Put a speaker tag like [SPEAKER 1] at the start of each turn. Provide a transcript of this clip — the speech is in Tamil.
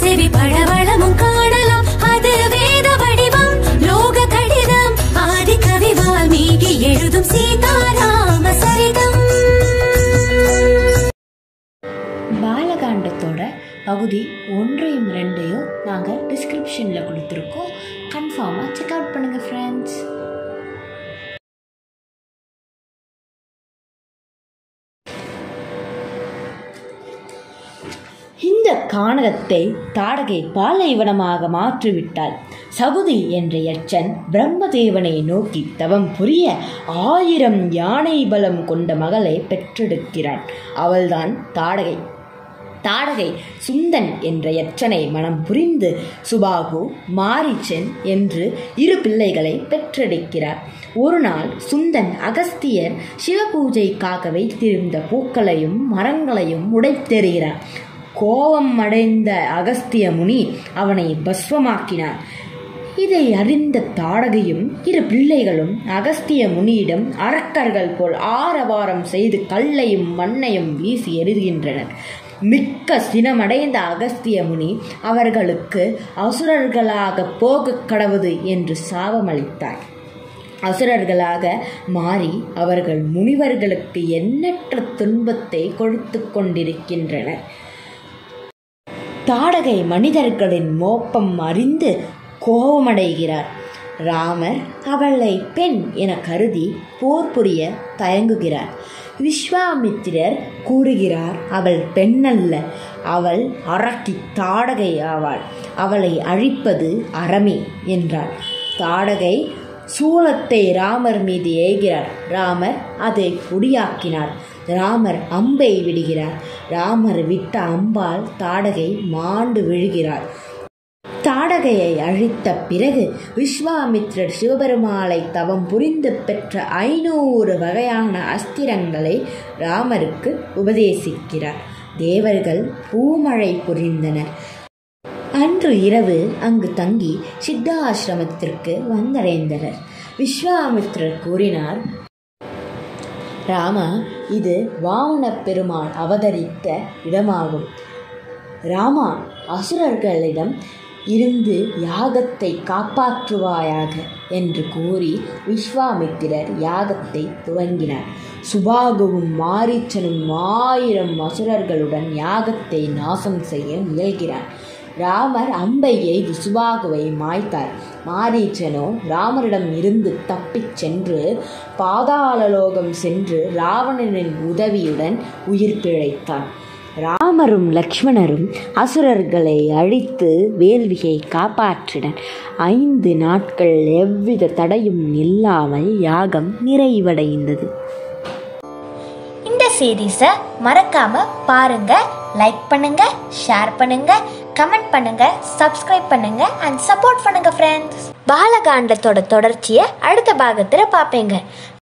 [SPEAKER 1] அருவி படவளமும் காணலாம் அது வேத வடிவம் லோக கடிதம் ஆதி கவி வால்மீகி எழுதும் சீதாராம சரிதம்
[SPEAKER 2] பாலகாண்டத்தோட பகுதி ஒன்றையும் ரெண்டையும் நாங்கள் டிஸ்கிரிப்ஷனில் கொடுத்துருக்கோம் கன்ஃபார்மாக செக் அவுட் பண்ணுங்கள் ஃப்ரெண்ட்ஸ் இந்த கானகத்தை தாடகை பாலைவனமாக மாற்றிவிட்டாள் சகுதி என்ற யட்சன் பிரம்மதேவனை நோக்கி தவம் புரிய ஆயிரம் யானை பலம் கொண்ட மகளை பெற்றெடுக்கிறான் அவள்தான் தாடகை தாடகை சுந்தன் என்ற யட்சனை மனம் புரிந்து சுபாகு மாரிச்சன் என்று இரு பிள்ளைகளை பெற்றெடுக்கிறார் ஒரு நாள் சுந்தன் அகஸ்தியர் சிவபூஜைக்காக வைத்திருந்த பூக்களையும் மரங்களையும் உடைத்தெறிகிறார் கோபம் அடைந்த அகஸ்திய முனி அவனை பஸ்வமாக்கினார் இதை அறிந்த தாடகையும் இரு பிள்ளைகளும் அகஸ்திய முனியிடம் அரக்கர்கள் போல் ஆரவாரம் செய்து கல்லையும் மண்ணையும் வீசி எறிகின்றனர் மிக்க சினமடைந்த அகஸ்திய முனி அவர்களுக்கு அசுரர்களாக போகக் கடவுது என்று சாபமளித்தார் அசுரர்களாக மாறி அவர்கள் முனிவர்களுக்கு எண்ணற்ற துன்பத்தை கொடுத்து கொண்டிருக்கின்றனர் தாடகை மனிதர்களின் மோப்பம் அறிந்து கோபமடைகிறார் ராமர் அவளை பெண் என கருதி போர் புரிய தயங்குகிறார் விஸ்வாமித்திரர் கூறுகிறார் அவள் பெண்ணல்ல அவள் அரக்கி தாடகை ஆவாள் அவளை அழிப்பது அறமே என்றார் தாடகை சூலத்தை ராமர் மீது ஏகிறார் ராமர் அதை பொடியாக்கினார் ராமர் அம்பை விடுகிறார் ராமர் விட்ட அம்பால் தாடகை மாண்டு விழுகிறார் தாடகையை அழித்த பிறகு விஸ்வாமித்ரர் சிவபெருமாளை தவம் புரிந்து பெற்ற ஐநூறு வகையான அஸ்திரங்களை ராமருக்கு உபதேசிக்கிறார் தேவர்கள் பூமழை புரிந்தனர் அன்று இரவு அங்கு தங்கி சித்தாசிரமத்திற்கு வந்தடைந்தனர் விஸ்வாமித்ரர் கூறினார் ராமா இது வாமன பெருமாள் அவதரித்த இடமாகும் ராமா அசுரர்களிடம் இருந்து யாகத்தை காப்பாற்றுவாயாக என்று கூறி விஸ்வாமித்திரர் யாகத்தை துவங்கினார் சுபாகுவும் மாரீச்சனும் ஆயிரம் அசுரர்களுடன் யாகத்தை நாசம் செய்ய முயல்கிறார் ராமர் அம்பை எய்து சுபாகுவை மாய்த்தார் மாரீச்சனோ ராமரிடம் இருந்து தப்பிச் சென்று பாதாளலோகம் சென்று ராவணனின் உதவியுடன் உயிர் பிழைத்தான் ராமரும் லக்ஷ்மணரும் அசுரர்களை அழித்து வேள்வியை காப்பாற்றினர் ஐந்து நாட்கள் எவ்வித தடையும் இல்லாமல் யாகம் நிறைவடைந்தது
[SPEAKER 3] இந்த சீரீஸை மறக்காம பாருங்க லைக் பண்ணுங்க ஷேர் பண்ணுங்க கமெண்ட் பண்ணுங்க சப்ஸ்கிரைப் பண்ணுங்க அண்ட் சப்போர்ட் பண்ணுங்க ஃப்ரெண்ட்ஸ் பாலகாண்டத்தோட தொடர்ச்சியை அடுத்த பாகத்தில் பார்ப்பீங்க